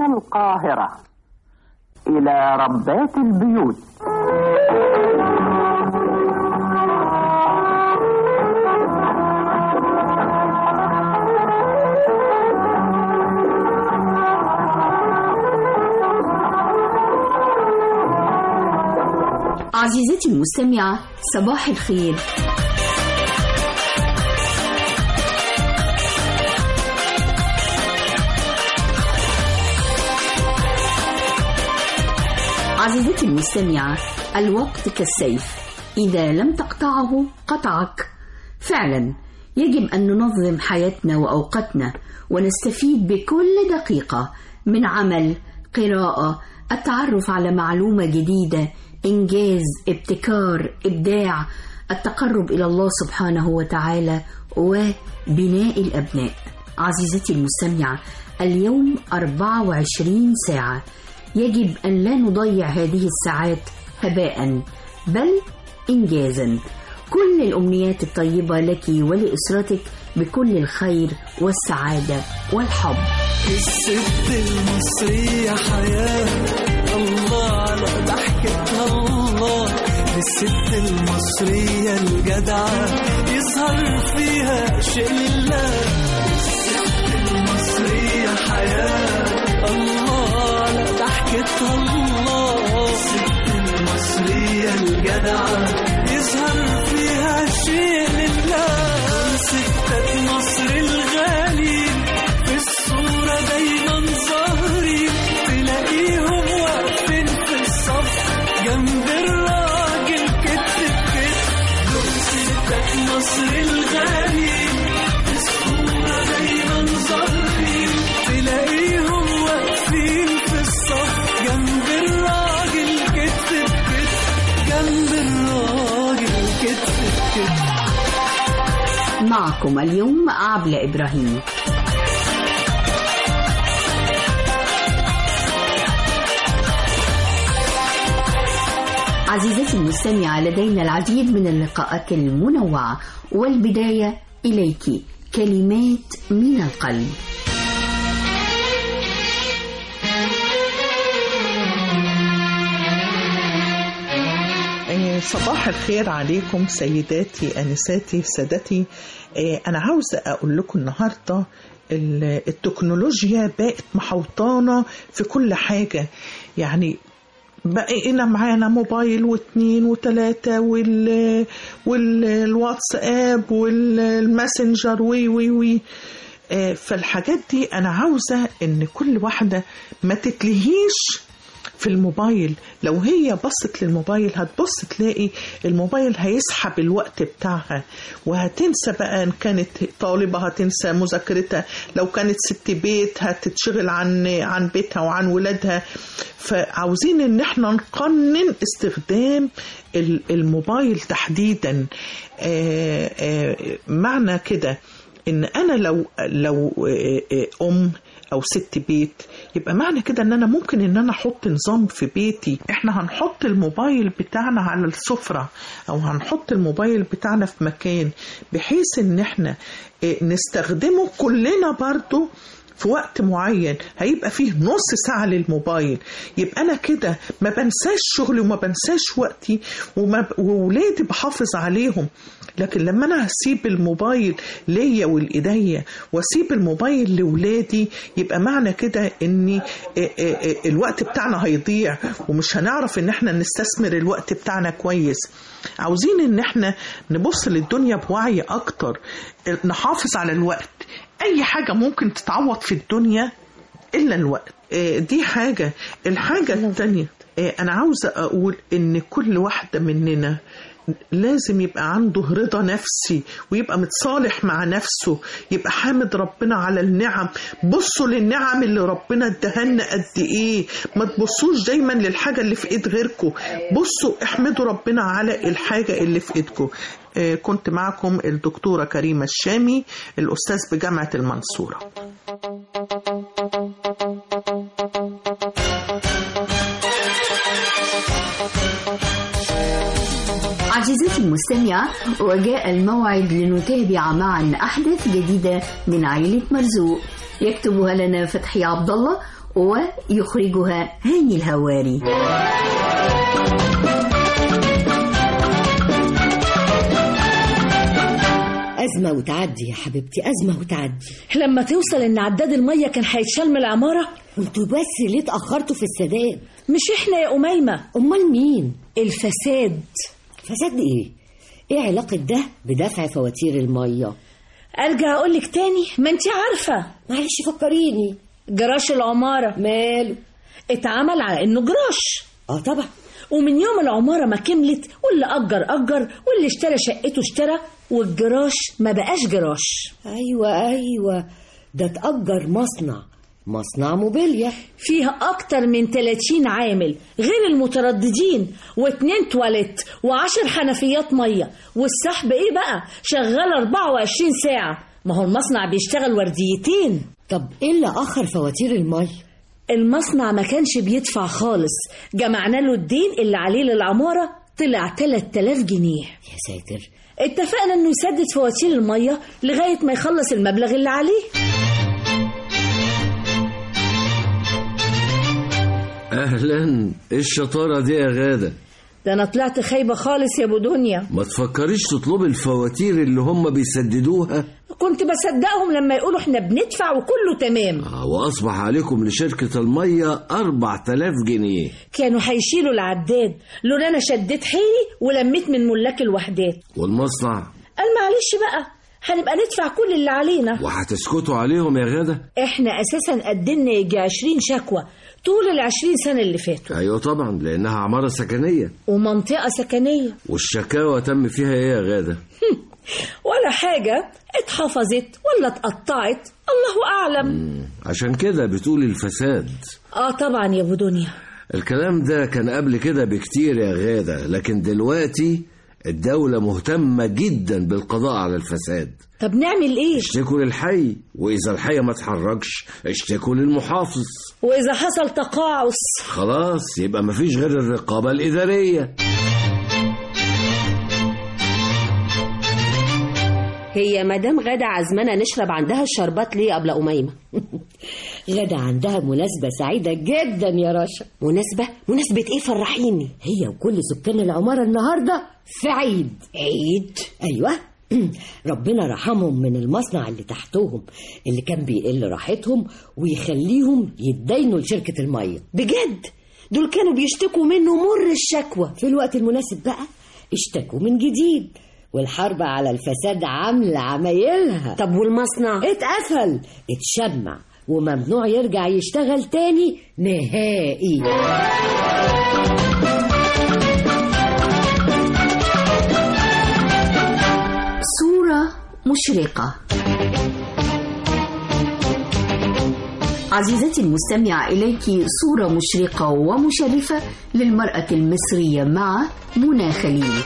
القاهرة إلى ربات البيوت عزيزتي المستمعة صباح الخير عزيزتي المستمعة الوقت كالسيف إذا لم تقطعه قطعك فعلا يجب أن ننظم حياتنا وأوقاتنا ونستفيد بكل دقيقة من عمل قراءة التعرف على معلومة جديدة إنجاز ابتكار إبداع التقرب إلى الله سبحانه وتعالى وبناء الأبناء عزيزتي المستمعة اليوم 24 ساعة يجب أن لا نضيع هذه الساعات هباء بل إنجازا كل الأمنيات الطيبة لك ولأسرتك بكل الخير والسعادة والحب الست المصرية حياة الله على ضحكتها الله الست المصرية الجدعة يظهر فيها شيء لله الست المصرية حياة الله على ضحكتها الله الست المصرية الجدعة يظهر فيها شيء لله ستات مصر الغاليين في الصورة دايما ظاهرين تلاقيهم واقفين في الصف جنب الراجل كتف بكتف دول ستات مصر الغاليين في الصورة دايما ظاهرين تلاقيهم واقفين في الصف جنب الراجل كتف بكتف جنب الراجل كتف بكتف معكم اليوم عبلة إبراهيم عزيزتي المستمعة لدينا العديد من اللقاءات المنوعة والبداية إليك كلمات من القلب آه، صباح الخير عليكم سيداتي انساتي سادتي آه، انا عاوزه اقول لكم النهارده ال- التكنولوجيا بقت محوطانه في كل حاجه يعني بقينا معانا موبايل واثنين وثلاثة وال والواتساب والماسنجر وي وي وي آه، فالحاجات دي أنا عاوزة إن كل واحدة ما تتلهيش في الموبايل لو هي بصت للموبايل هتبص تلاقي الموبايل هيسحب الوقت بتاعها وهتنسى بقى ان كانت طالبة هتنسى مذاكرتها لو كانت ست بيت هتتشغل عن عن بيتها وعن ولادها فعاوزين ان احنا نقنن استخدام ال- الموبايل تحديدا آه، آه، معنى كده ان انا لو لو آه، آه، ام او ست بيت يبقى معنى كده ان انا ممكن ان انا احط نظام في بيتي احنا هنحط الموبايل بتاعنا على السفرة او هنحط الموبايل بتاعنا في مكان بحيث ان احنا آه، نستخدمه كلنا برضو في وقت معين هيبقى فيه نص ساعة للموبايل يبقى أنا كده ما بنساش شغلي وما بنساش وقتي وما وولادي بحافظ عليهم لكن لما أنا هسيب الموبايل ليا والإيديا واسيب الموبايل لولادي يبقى معنى كده ان آه، آه، آه، الوقت بتاعنا هيضيع ومش هنعرف ان احنا نستثمر الوقت بتاعنا كويس عاوزين ان احنا نبص للدنيا بوعي اكتر آه، نحافظ على الوقت اي حاجة ممكن تتعوض في الدنيا الا الوقت آه، دي حاجة الحاجة التانية آه، انا عاوزة اقول ان كل واحدة مننا لازم يبقى عنده رضا نفسي ويبقى متصالح مع نفسه يبقى حامد ربنا على النعم بصوا للنعم اللي ربنا ادهنا قد ايه ما تبصوش دايما للحاجة اللي في ايد غيركم بصوا احمدوا ربنا على الحاجة اللي في ايدكم آه، كنت معكم الدكتورة كريمة الشامي الأستاذ بجامعة المنصورة عزيزتي المستمعة وجاء الموعد لنتابع معا أحداث جديدة من عائلة مرزوق يكتبها لنا فتحي عبد الله ويخرجها هاني الهواري أزمة وتعدي يا حبيبتي أزمة وتعدي لما توصل ان عداد الميه كان هيتشال من العماره انتوا بس ليه اتأخرتوا في السداد مش احنا يا اميمه أمال مين الفساد فساد إيه إيه علاقة ده بدفع فواتير المية ارجع اقول لك تاني ما انت عارفه معلش فكريني جراش العماره ماله اتعمل على انه جراش اه طبعا ومن يوم العماره ما كملت واللي اجر اجر واللي اشترى شقته اشترى والجراش ما بقاش جراش أيوة أيوة ده اتأجر مصنع مصنع موبيليا فيها اكتر من 30 عامل غير المترددين واتنين تواليت وعشر حنفيات ميه والسحب ايه بقى شغال 24 ساعه ما هو المصنع بيشتغل ورديتين طب إيه اللي أخر فواتير المية المصنع ما كانش بيدفع خالص جمعنا له الدين اللي عليه للعمارة طلع 3000 جنيه يا ساتر اتفقنا انه يسدد فواتير المية لغاية ما يخلص المبلغ اللي عليه اهلا ايه الشطاره دي يا غاده ده انا طلعت خايبة خالص يا ابو دنيا ما تفكريش تطلبي الفواتير اللي هم بيسددوها كنت بصدقهم لما يقولوا احنا بندفع وكله تمام آه، واصبح عليكم لشركه الميه 4000 جنيه كانوا هيشيلوا العداد لولا انا شديت حيلي ولميت من ملاك الوحدات والمصنع قال معلش بقى هنبقى ندفع كل اللي علينا وهتسكتوا عليهم يا غاده احنا اساسا قدمنا يجي 20 شكوى طول ال 20 سنة اللي فاتوا ايوه طبعا لانها عماره سكنيه ومنطقة سكنية والشكاوى تم فيها ايه يا غاده ولا حاجة اتحفظت ولا اتقطعت الله أعلم عشان كده بتقولي الفساد اه طبعا يا ابو دنيا الكلام ده كان قبل كده بكتير يا غاده لكن دلوقتي الدولة مهتمة جدا بالقضاء على الفساد طب نعمل ايه اشتكوا للحي وإذا الحي ما اتحركش اشتكوا للمحافظ واذا حصل تقاعس خلاص يبقى مفيش غير الرقابة الإدارية هي مدام غادة عزمانة نشرب عندها الشربات ليه قبل أميمة غدا عندها مناسبة سعيدة جدا يا رشا مناسبة مناسبة ايه فرحيني هي وكل سكان العمارة النهاردة في عيد عيد أيوة ربنا رحمهم من المصنع اللي تحتهم اللي كان بيقل راحتهم ويخليهم يتدينوا لشركة المية بجد دول كانوا بيشتكوا منه مر الشكوى في الوقت المناسب بقى اشتكوا من جديد والحرب على الفساد عاملة عمايلها طب والمصنع اتقفل اتشمع وممنوع يرجع يشتغل تاني نهائي صورة مشرقة عزيزتي المستمعة إليك صورة مشرقة ومشرفة للمرأة المصرية مع منى خليل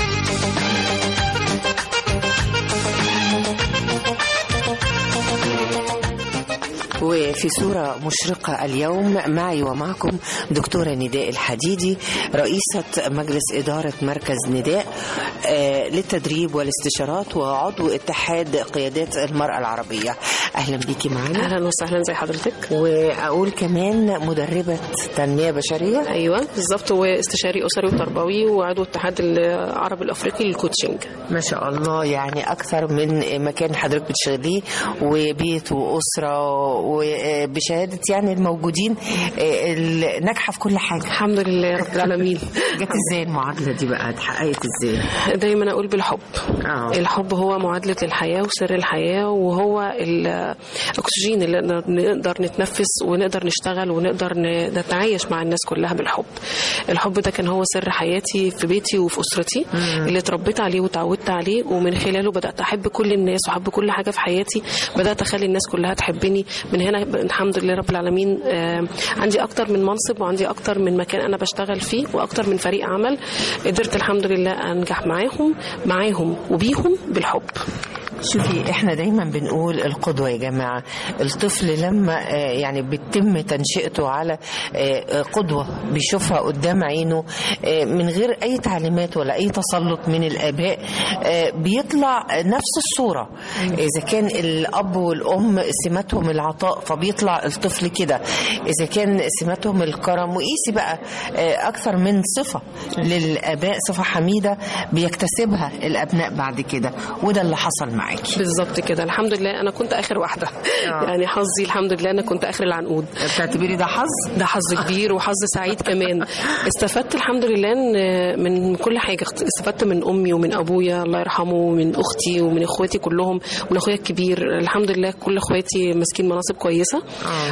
وفي صورة مشرقة اليوم معي ومعكم دكتورة نداء الحديدي رئيسة مجلس إدارة مركز نداء آه، للتدريب والاستشارات وعضو اتحاد قيادات المرأة العربية أهلا بيكي معنا اهلا وسهلا زي حضرتك وأقول كمان مدربة تنمية بشرية ايوه بالظبط واستشاري اسري وتربوي وعضو اتحاد العربي الافريقي للكوتشنج ما شاء الله يعني أكثر من مكان حضرتك بتشتغليه وبيت وأسرة وبشهادة يعني الموجودين آه، الناجحة في كل حاجة الحمد لله رب العالمين جت ازاي المعادلة دي بقى اتحققت ازاي؟ دايما اقول بالحب اه الحب هو معادلة الحياة وسر الحياة وهو الأكسجين اللي نقدر- نقدر نتنفس ونقدر نشتغل ونقدر ن- نتعايش مع الناس كلها بالحب الحب ده كان هو سر حياتي في بيتي وفي أسرتي اللي اتربيت عليه وتعودت عليه ومن خلاله بدأت أحب كل الناس وأحب كل حاجة في حياتي بدأت أخلي الناس كلها تحبني من هنا ب- الحمد لله رب العالمين آه، عندي أكتر من منصب وعندي أكتر من مكان أنا بشتغل فيه وأكتر من فريق عمل قدرت الحمد لله أنجح معاهم معاهم وبيهم بالحب شوفي احنا دايما بنقول القدوة يا جماعة الطفل لما آه، يعني بتتم تنشئته على آه، قدوة بيشوفها قدام عينه آه، من غير اي تعليمات ولا اي تسلط من الاباء آه، بيطلع نفس الصورة اذا كان الاب والام سماتهم العطاء فبيطلع الطفل كده اذا كان سماتهم الكرم وقيسي بقى آه، اكثر من صفة للاباء صفة حميدة بيكتسبها الابناء بعد كده وده اللي حصل معاكي بالظبط كده الحمد لله انا كنت اخر واحده آه. يعني حظي الحمد لله انا كنت اخر العنقود بتعتبري ده حظ ده حظ كبير وحظ سعيد كمان استفدت الحمد لله إن- من كل حاجه استفدت من امي ومن ابويا الله يرحمه ومن اختي ومن اخواتي كلهم ومن اخويا الكبير الحمد لله كل اخواتي ماسكين مناصب كويسه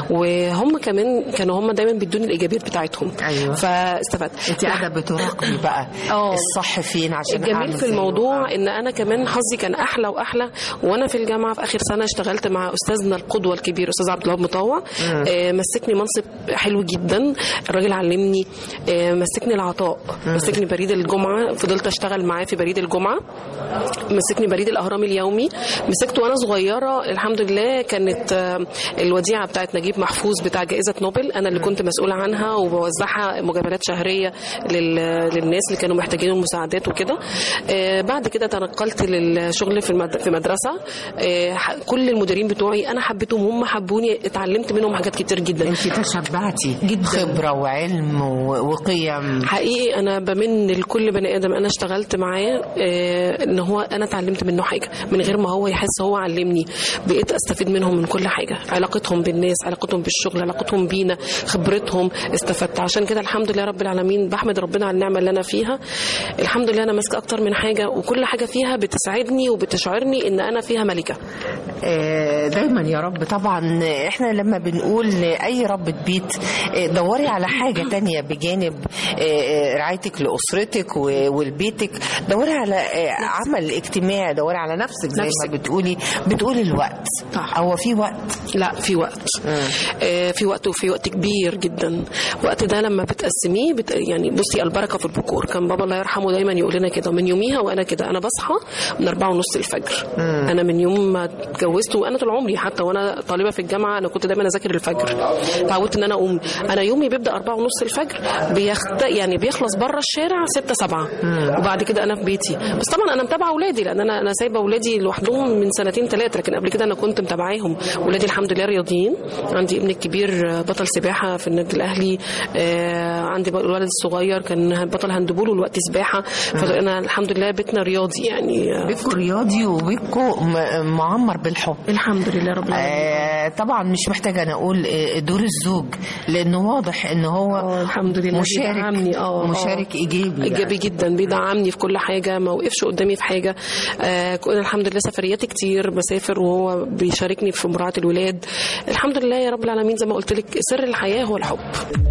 وهم كمان كانوا هم دايما بيدوني الايجابيات بتاعتهم ايوه فاستفدت انت قاعده بتراقبي بقى اه الصح فين عشان الجميل أعمل في زيه. الموضوع ان انا كمان حظي كان احلى واحلى وانا في الجامعه في اخر سنه اشتغلت مع استاذنا القدوه الكبير استاذ عبد الله مطوع آه مسكني منصب حلو جدا الراجل علمني آه مسكني العطاء مسكني بريد الجمعه فضلت اشتغل معاه في بريد الجمعه مسكني بريد الاهرام اليومي مسكته وانا صغيره الحمد لله كانت آه، الوديعه بتاعت نجيب محفوظ بتاع جائزه نوبل انا اللي كنت مسؤوله عنها وبوزعها مجاملات شهريه لل- للناس اللي كانوا محتاجين المساعدات وكده آه، بعد كده تنقلت للشغل في المد- في مدرسه آه، ح- كل المديرين بتوعي انا حبيتهم هم حبوني اتعلمت منهم حاجات كتير جدا انت تشبعتي جدا خبره وعلم و- وقيم حقيقي انا بمن لكل بني ادم انا اشتغلت معاه آه، ان هو انا اتعلمت منه حاجه من غير ما هو يحس هو علمني بقيت استفيد منهم من كل حاجه علاقتهم بالناس علاقتهم بالشغل علاقتهم بينا خبرتهم استفدت عشان كده الحمد لله رب العالمين بحمد ربنا على النعمه اللي انا فيها الحمد لله انا ماسكه اكتر من حاجه وكل حاجه فيها بتسعدني وبتشعرني ان انا فيها ملكه آه، دايما يا رب طبعا احنا لما بنقول اي ربة بيت آه، دوري على حاجة تانية بجانب آه، آه، رعايتك لأسرتك و- ولبيتك دوري على آه، عمل اجتماعي دوري على نفسك زي نفسك. ما بتقولي بتقولي الوقت هو في وقت لا في وقت آه في وقت وفي وقت كبير جدا الوقت ده لما بتقسميه بت... يعني بصي البركه في البكور كان بابا الله يرحمه دايما يقول لنا كده من يوميها وانا كده انا بصحى من أربعة ونص الفجر انا من يوم ما اتجوزت وانا طول عمري حتى وانا طالبه في الجامعه انا كنت دايما اذاكر الفجر اتعودت ان انا اقوم انا يومي بيبدا أربعة ونص الفجر بيخت... يعني بيخلص بره الشارع ستة سبعة وبعد كده انا في بيتي بس طبعا انا متابعه اولادي لان انا انا سايبه اولادي لوحدهم من سنتين ثلاثه لكن قبل كده انا كنت متابعاهم ولادي الحمد لله رياضيين عندي ابني الكبير بطل سباحه في النادي الاهلي آه عندي بقى الولد الصغير كان بطل هاندبول والوقت سباحه فانا الحمد لله بيتنا رياضي يعني بيتكم رياضي وبيتكم م- معمر بالحب الحمد لله رب العالمين آه طبعا مش محتاجه انا اقول آه، دور الزوج لانه واضح ان هو الحمد لله مشارك بيدعمني اه مشارك آه. ايجابي ايجابي يعني. جدا بيدعمني في كل حاجه ما وقفش قدامي في حاجه آه كنت الحمد لله سفرياتي كتير بسافر وهو بيشاركني في مراعاه الولاد الحمد لله يا رب العالمين زي ما قلت لك سر الحياه هو الحب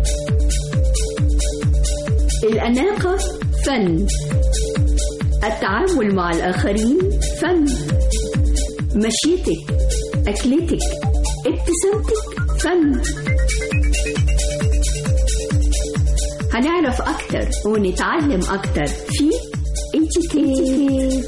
الأناقة فن التعامل مع الآخرين فن مشيتك أكلتك ابتسامتك فن هنعرف أكتر ونتعلم أكتر في اتيكيت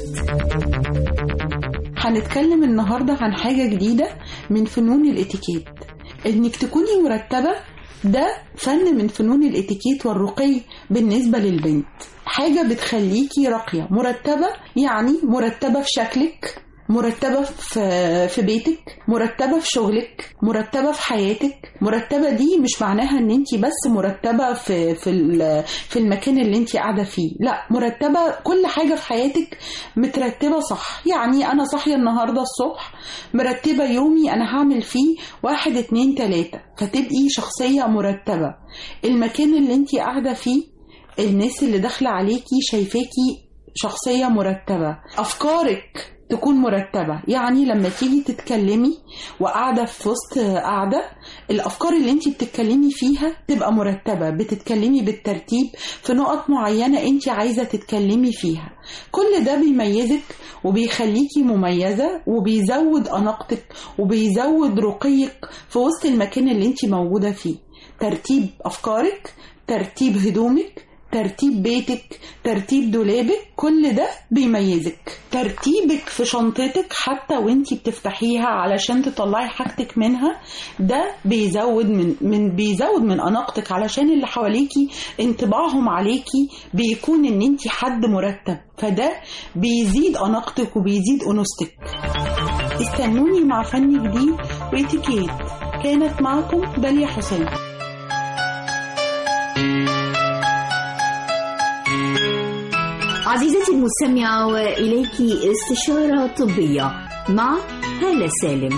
هنتكلم النهاردة عن حاجة جديدة من فنون الاتيكيت انك تكوني مرتبة ده فن من فنون الاتيكيت والرقي بالنسبة للبنت حاجة بتخليكي راقية مرتبة يعني مرتبة في شكلك مرتبة في في بيتك مرتبة في شغلك مرتبة في حياتك مرتبة دي مش معناها ان انت بس مرتبة في في ال- في المكان اللي انت قاعدة فيه لا مرتبة كل حاجة في حياتك مترتبة صح يعني انا صاحية النهاردة الصبح مرتبة يومي انا هعمل فيه واحد اتنين تلاتة فتبقي شخصية مرتبة المكان اللي انت قاعدة فيه الناس اللي داخلة عليكي شايفاكي شخصية مرتبة أفكارك تكون مرتبة يعني لما تيجي تتكلمي وقاعدة في وسط قاعدة الأفكار اللي انت بتتكلمي فيها تبقى مرتبة بتتكلمي بالترتيب في نقط معينة انت عايزة تتكلمي فيها كل ده بيميزك وبيخليكي مميزة وبيزود أناقتك وبيزود رقيك في وسط المكان اللي انت موجودة فيه ترتيب أفكارك ترتيب هدومك ترتيب بيتك ترتيب دولابك كل ده بيميزك ترتيبك في شنطتك حتى وانتي بتفتحيها علشان تطلعي حاجتك منها ده بيزود من, من بيزود من اناقتك علشان اللي حواليكي انطباعهم عليكي بيكون ان انتي حد مرتب فده بيزيد اناقتك وبيزيد انوثتك استنوني مع فن جديد واتيكيت كانت معكم داليا حسين عزيزتي المستمعة وإليك استشارة طبية مع هالة سالم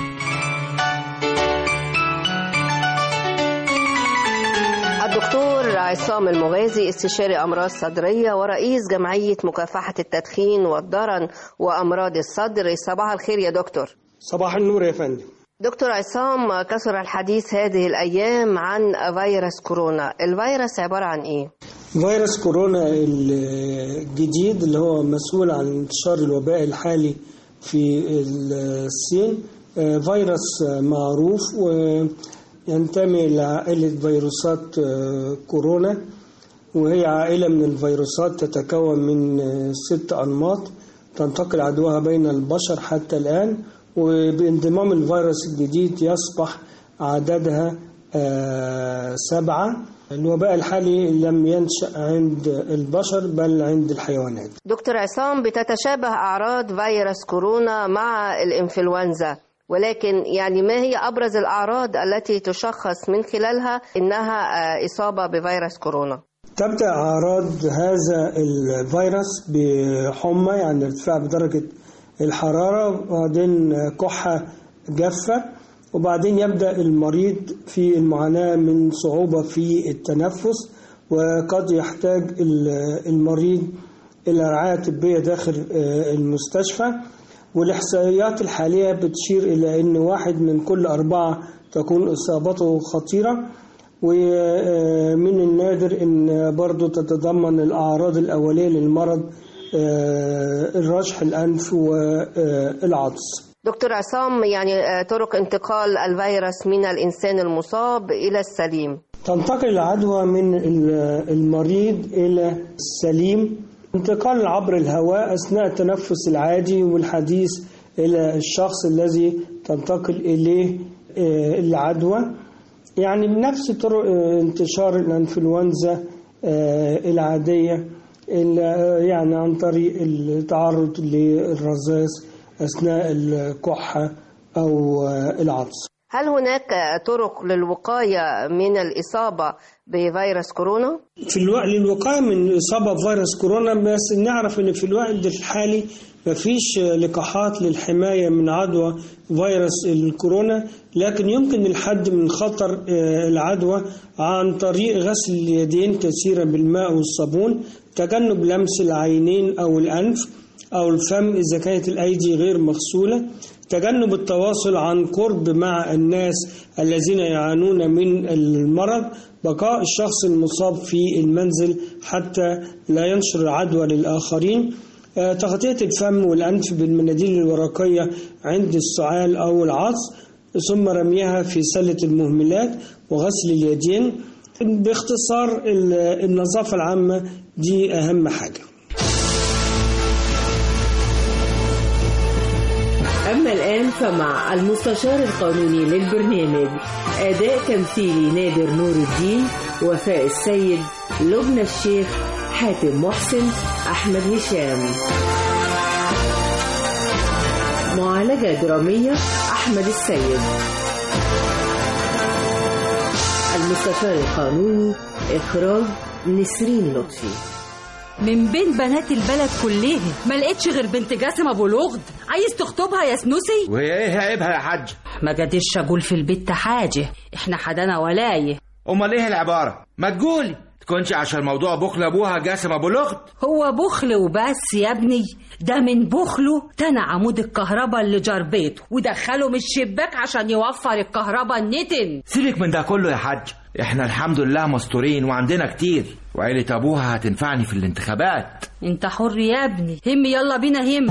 الدكتور عصام المغازي استشاري أمراض صدرية ورئيس جمعية مكافحة التدخين والضرن وأمراض الصدر صباح الخير يا دكتور صباح النور يا فندم دكتور عصام كثر الحديث هذه الأيام عن فيروس كورونا الفيروس عبارة عن إيه؟ فيروس كورونا الجديد اللي هو مسؤول عن انتشار الوباء الحالي في الصين فيروس معروف وينتمي لعائلة فيروسات كورونا وهي عائلة من الفيروسات تتكون من ست أنماط تنتقل عدوها بين البشر حتى الآن وبانضمام الفيروس الجديد يصبح عددها سبعة الوباء الحالي لم ينشأ عند البشر بل عند الحيوانات دكتور عصام بتتشابه أعراض فيروس كورونا مع الإنفلونزا ولكن يعني ما هي أبرز الأعراض التي تشخص من خلالها إنها إصابة بفيروس كورونا تبدأ أعراض هذا الفيروس بحمى يعني ارتفاع بدرجة الحرارة وبعدين كحة جافة وبعدين يبدأ المريض في المعاناة من صعوبة في التنفس وقد يحتاج المريض إلى رعاية طبية داخل المستشفى والإحصائيات الحالية بتشير إلى أن واحد من كل أربعة تكون إصابته خطيرة ومن النادر أن برضو تتضمن الأعراض الأولية للمرض الرشح الأنف والعطس دكتور عصام يعني طرق انتقال الفيروس من الإنسان المصاب إلى السليم تنتقل العدوى من المريض إلى السليم انتقال عبر الهواء أثناء التنفس العادي والحديث إلى الشخص الذي تنتقل إليه العدوى يعني بنفس طرق انتشار الانفلونزا العادية يعني عن طريق التعرض للرذاذ أثناء الكحة أو العطس هل هناك طرق للوقاية من الإصابة بفيروس كورونا؟ في الوقت للوقاية من الإصابة بفيروس كورونا بس نعرف أن في الوقت الحالي مفيش لقاحات للحماية من عدوى فيروس الكورونا لكن يمكن الحد من خطر العدوى عن طريق غسل اليدين كثيرا بالماء والصابون تجنب لمس العينين أو الأنف أو الفم إذا كانت الأيدي غير مغسولة تجنب التواصل عن قرب مع الناس الذين يعانون من المرض بقاء الشخص المصاب في المنزل حتى لا ينشر العدوى للآخرين تغطية الفم والأنف بالمناديل الورقية عند السعال أو العطس ثم رميها في سلة المهملات وغسل اليدين باختصار النظافة العامة دي أهم حاجة أما الآن فمع المستشار القانوني للبرنامج أداء تمثيلي نادر نور الدين وفاء السيد لبنى الشيخ حاتم محسن أحمد هشام معالجة درامية أحمد السيد المستشار القانوني إخراج نسرين لطفي من بين بنات البلد كلها ما لقيتش غير بنت جاسم ابو لغد عايز تخطبها يا سنوسي وهي ايه عيبها يا حاج ما قدرش اقول في البيت حاجه احنا حدانا ولايه امال ايه العباره ما تقولي تكونش عشان موضوع بخل ابوها جاسم ابو لغد هو بخل وبس يا ابني ده من بخله تنى عمود الكهرباء اللي جار بيته ودخله من الشباك عشان يوفر الكهرباء النتن سيبك من ده كله يا حاج احنا الحمد لله مستورين وعندنا كتير وعيلة ابوها هتنفعني في الانتخابات انت حر يا ابني هم يلا بينا هم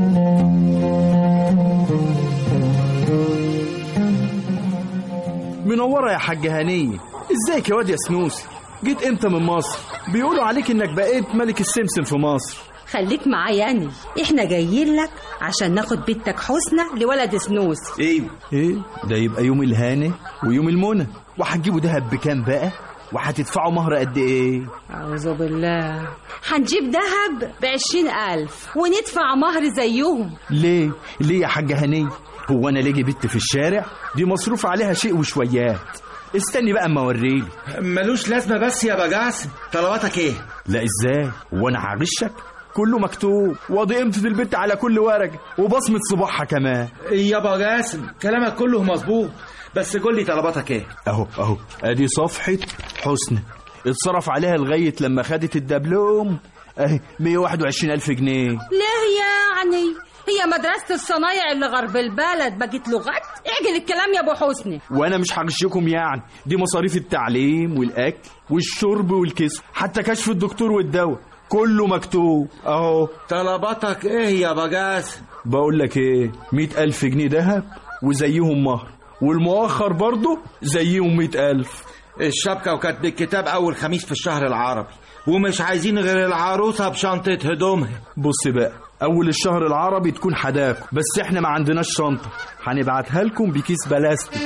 من منورة يا حاج هنية ازيك يا واد يا سنوسي جيت امتى من مصر بيقولوا عليك انك بقيت ملك السمسم في مصر خليك معايا يعني احنا جايين لك عشان ناخد بنتك حسنى لولد سنوس ايه ايه ده يبقى يوم الهانة ويوم المنى وهتجيبوا دهب بكام بقى وهتدفعوا مهر قد ايه أعوذ بالله هنجيب دهب بعشرين ألف وندفع مهر زيهم ليه ليه يا حاج هنية هو انا ليجي بنت في الشارع دي مصروف عليها شيء وشويات استني بقى اما اوريلي ملوش لازمه بس يا بجاسم طلباتك ايه لا ازاي وانا هغشك كله مكتوب واضي قيمة البنت على كل ورقة وبصمة صباعها كمان يا بجاسم كلامك كله مظبوط بس قول لي طلباتك ايه اهو اهو ادي صفحة حسنى اتصرف عليها لغاية لما خدت الدبلوم اهي 121 ألف جنيه ليه يعني هي مدرسة الصنايع اللي غرب البلد بقت لغات اعجل الكلام يا ابو حسني وانا مش هغشكم يعني دي مصاريف التعليم والاكل والشرب والكسوة حتى كشف الدكتور والدواء كله مكتوب اهو طلباتك ايه يا بجاسم بقول لك ايه مئة ألف جنيه دهب وزيهم مهر والمؤخر برضه زيهم مئة ألف الشبكة وكاتب الكتاب أول خميس في الشهر العربي ومش عايزين غير العروسة بشنطة هدومها بص بقى أول الشهر العربي تكون حداكم بس احنا ما عندناش شنطة هنبعتها لكم بكيس بلاستيك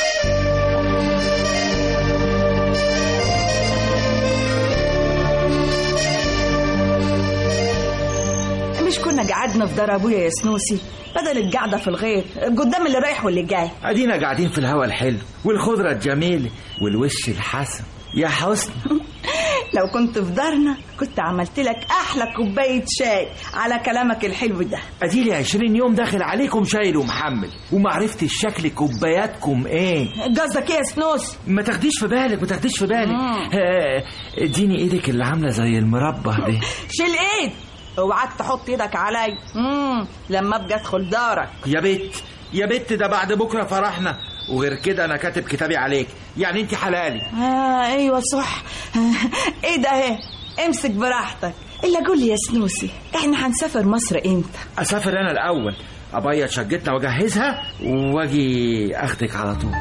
مش كنا قعدنا في دار ابويا يا سنوسي بدل القعده في الغيط قدام اللي رايح واللي جاي ادينا قاعدين في الهواء الحلو والخضرة الجميلة والوش الحسن يا حسن لو كنت في دارنا كنت عملت لك احلى كوبايه شاي على كلامك الحلو ده اديلي عشرين يوم داخل عليكم شايل ومحمل وما عرفتش شكل كوباياتكم ايه قصدك ايه يا سنوس ما تاخديش في بالك ما تاخديش في بالك آه، اديني ايدك اللي عامله زي المربع دي شيل ايد اوعاك تحط ايدك علي امم لما ابقى ادخل دارك يا بت يا بت ده بعد بكره فرحنا وغير كده انا كاتب كتابي عليك يعني انت حلالي اه ايوه صح ايه ده ايه امسك براحتك الا قول لي يا سنوسي احنا هنسافر مصر امتى اسافر انا الاول ابيض شقتنا واجهزها واجي اخدك على طول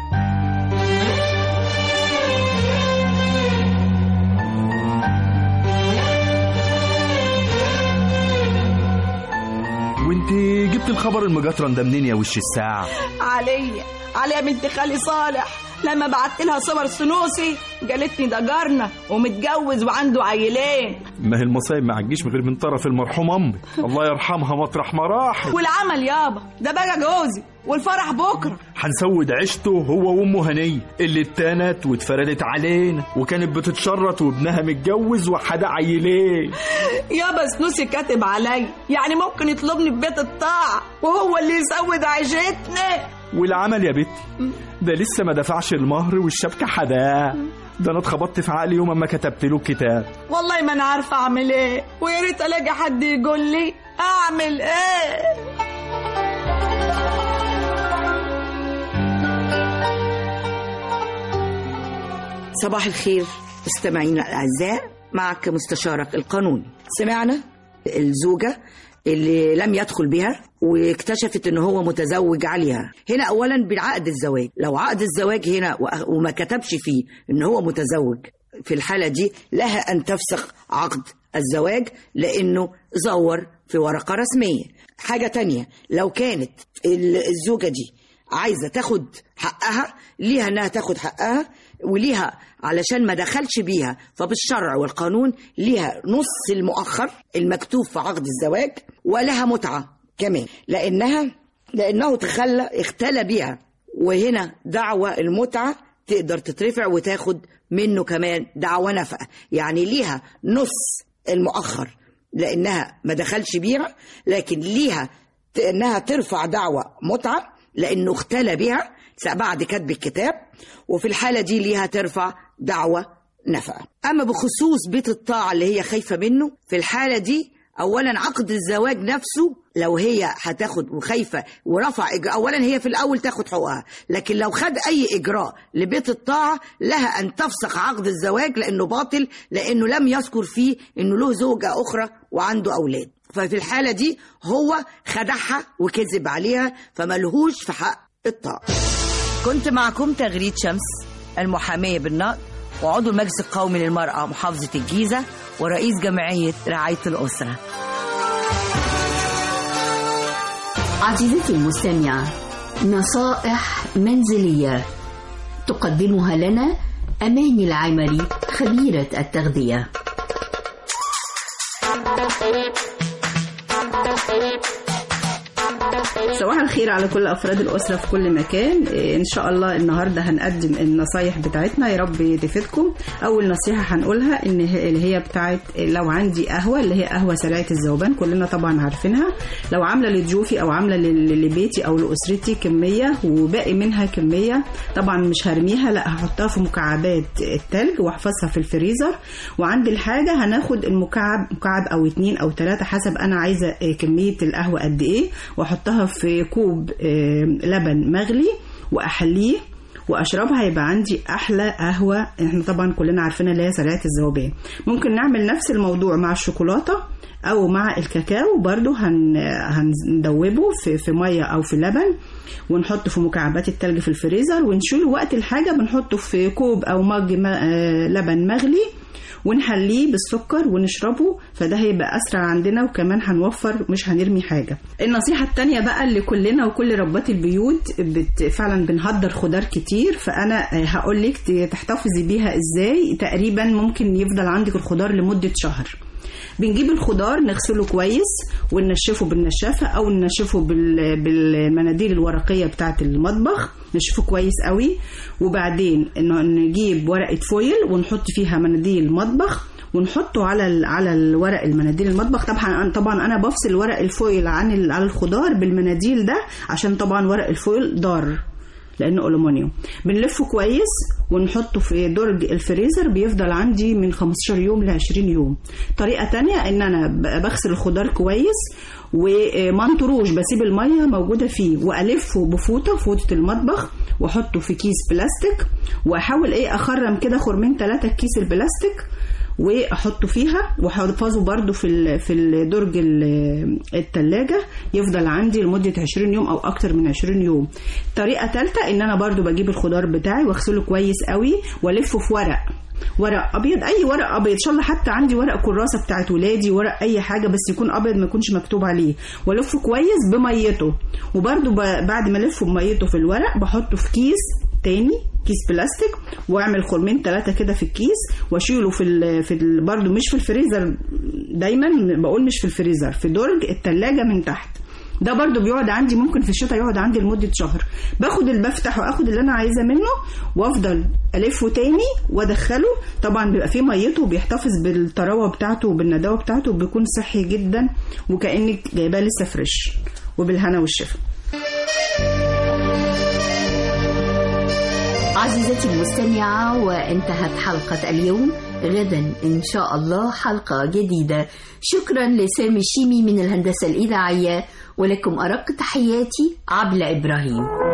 وانت جبت الخبر المجطرن ده منين يا وش الساعة عليا عليا بنت خالي صالح لما بعت لها صور سنوسي قالت لي ده جارنا ومتجوز وعنده عيلين ما هي المصايب ما عجيش غير من طرف المرحوم امي الله يرحمها مطرح ما راح والعمل يابا ده بقى جوزي والفرح بكره هنسود عيشته هو وامه هنيه اللي اتانت واتفردت علينا وكانت بتتشرط وابنها متجوز وحدا عيلين يابا سنوسي كاتب عليا يعني ممكن يطلبني في بيت الطاعة وهو اللي يسود عيشتنا والعمل يا بنتي ده لسه ما دفعش المهر والشبكه حداه ده انا اتخبطت في عقلي يوم ما كتبت له الكتاب والله ما انا عارفه اعمل ايه ويا ريت الاقي حد يقول لي اعمل ايه صباح الخير مستمعينا الأعزاء معك مستشارك القانوني سمعنا الزوجة اللي لم يدخل بها واكتشفت ان هو متزوج عليها هنا اولا بعقد الزواج لو عقد الزواج هنا وأ- وما كتبش فيه ان هو متزوج في الحالة دي لها ان تفسخ عقد الزواج لانه زور في ورقة رسمية حاجة تانية لو كانت ال- الزوجة دي عايزة تاخد حقها ليها انها تاخد حقها وليها علشان ما دخلش بيها فبالشرع والقانون ليها نص المؤخر المكتوب في عقد الزواج ولها متعة كمان لأنها لأنه تخلى اختلى بيها وهنا دعوة المتعة تقدر تترفع وتاخد منه كمان دعوة نفقة يعني ليها نص المؤخر لأنها ما دخلش بيها لكن ليها ت- انها ترفع دعوى متعه لانه اختلى بها بعد كتب الكتاب وفي الحاله دي ليها ترفع دعوى نفقه اما بخصوص بيت الطاعه اللي هي خايفه منه في الحاله دي اولا عقد الزواج نفسه لو هي هتاخد وخايفه ورفع إجراء اولا هي في الاول تاخد حقوقها لكن لو خد اي اجراء لبيت الطاعه لها ان تفسخ عقد الزواج لانه باطل لانه لم يذكر فيه انه له زوجه اخرى وعنده اولاد ففي الحالة دي هو خدعها وكذب عليها فملهوش في حق الطاعة كنت معكم تغريد شمس المحامية بالنقد وعضو المجلس القومي للمرأة محافظة الجيزة ورئيس جمعية رعاية الأسرة عزيزتي المستمعة نصائح منزلية تقدمها لنا أماني العمري خبيرة التغذية صباح الخير على كل افراد الاسره في كل مكان إيه، ان شاء الله النهارده هنقدم النصايح بتاعتنا يا رب تفيدكم اول نصيحه هنقولها ان هي اللي هي بتاعت لو عندي قهوه اللي هي قهوه سريعه الذوبان كلنا طبعا عارفينها لو عامله لضيوفي او عامله لل- لبيتي او لاسرتي كميه وباقي منها كميه طبعا مش هرميها لا هحطها في مكعبات التلج واحفظها في الفريزر وعند الحاجه هناخد المكعب مكعب او اتنين او تلاته حسب انا عايزه آه، كميه القهوه قد ايه واحطها في كوب آه، لبن مغلي واحليه واشربها يبقى عندي احلى قهوه احنا طبعا كلنا عارفينها اللي هي سريعه الذوبان ممكن نعمل نفس الموضوع مع الشوكولاته او مع الكاكاو برضو هن هندوبه في في ميه او في لبن ونحطه في مكعبات التلج في الفريزر ونشيله وقت الحاجه بنحطه في كوب او مج م- آه، لبن مغلي ونحليه بالسكر ونشربه فده هيبقى اسرع عندنا وكمان هنوفر مش هنرمي حاجه النصيحه التانية بقى اللي كلنا وكل ربات البيوت بت فعلا بنهدر خضار كتير فانا هقول لك تحتفظي بيها ازاي تقريبا ممكن يفضل عندك الخضار لمده شهر بنجيب الخضار نغسله كويس وننشفه بالنشافة أو ننشفه بال- بالمناديل الورقية بتاعة المطبخ نشفه كويس قوي وبعدين إنه نجيب ورقة فويل ونحط فيها مناديل مطبخ ونحطه على ال- على الورق المناديل المطبخ طبعا طبعا انا بفصل ورق الفويل عن ال- على الخضار بالمناديل ده عشان طبعا ورق الفويل ضار لانه الومنيوم بنلفه كويس ونحطه في درج الفريزر بيفضل عندي من 15 يوم ل 20 يوم طريقه تانية ان انا ب- بغسل الخضار كويس وما انطروش بسيب الميه موجوده فيه والفه بفوطه فوطه المطبخ واحطه في كيس بلاستيك واحاول ايه اخرم كده خرمين ثلاثه كيس البلاستيك واحطه فيها واحفظه برده في ال- في الدرج ال- التلاجة يفضل عندي لمدة 20 يوم او اكتر من 20 يوم طريقة ثالثة ان انا برده بجيب الخضار بتاعي واغسله كويس قوي والفه في ورق ورق ابيض اي ورق ابيض ان شاء الله حتى عندي ورق كراسه بتاعت ولادي ورق اي حاجه بس يكون ابيض ما يكونش مكتوب عليه والفه كويس بميته وبرده بعد ما الفه بميته في الورق بحطه في كيس تاني كيس بلاستيك واعمل خرمين ثلاثه كده في الكيس واشيله في ال في ال برده مش في الفريزر دايما بقول مش في الفريزر في درج التلاجة من تحت ده برضو بيقعد عندي ممكن في الشتاء يقعد عندي لمدة شهر باخد اللي بفتحه واخد اللي انا عايزة منه وافضل الفه تاني وادخله طبعا بيبقى فيه ميته وبيحتفظ بالطراوة بتاعته وبالنداوة بتاعته وبيكون صحي جدا وكأنك جايباه لسه فريش وبالهنا والشفا عزيزتي المستمعة وانتهت حلقة اليوم غدا إن شاء الله حلقة جديدة شكرا لسامي الشيمي من الهندسة الإذاعية ولكم أرق تحياتي عبلة إبراهيم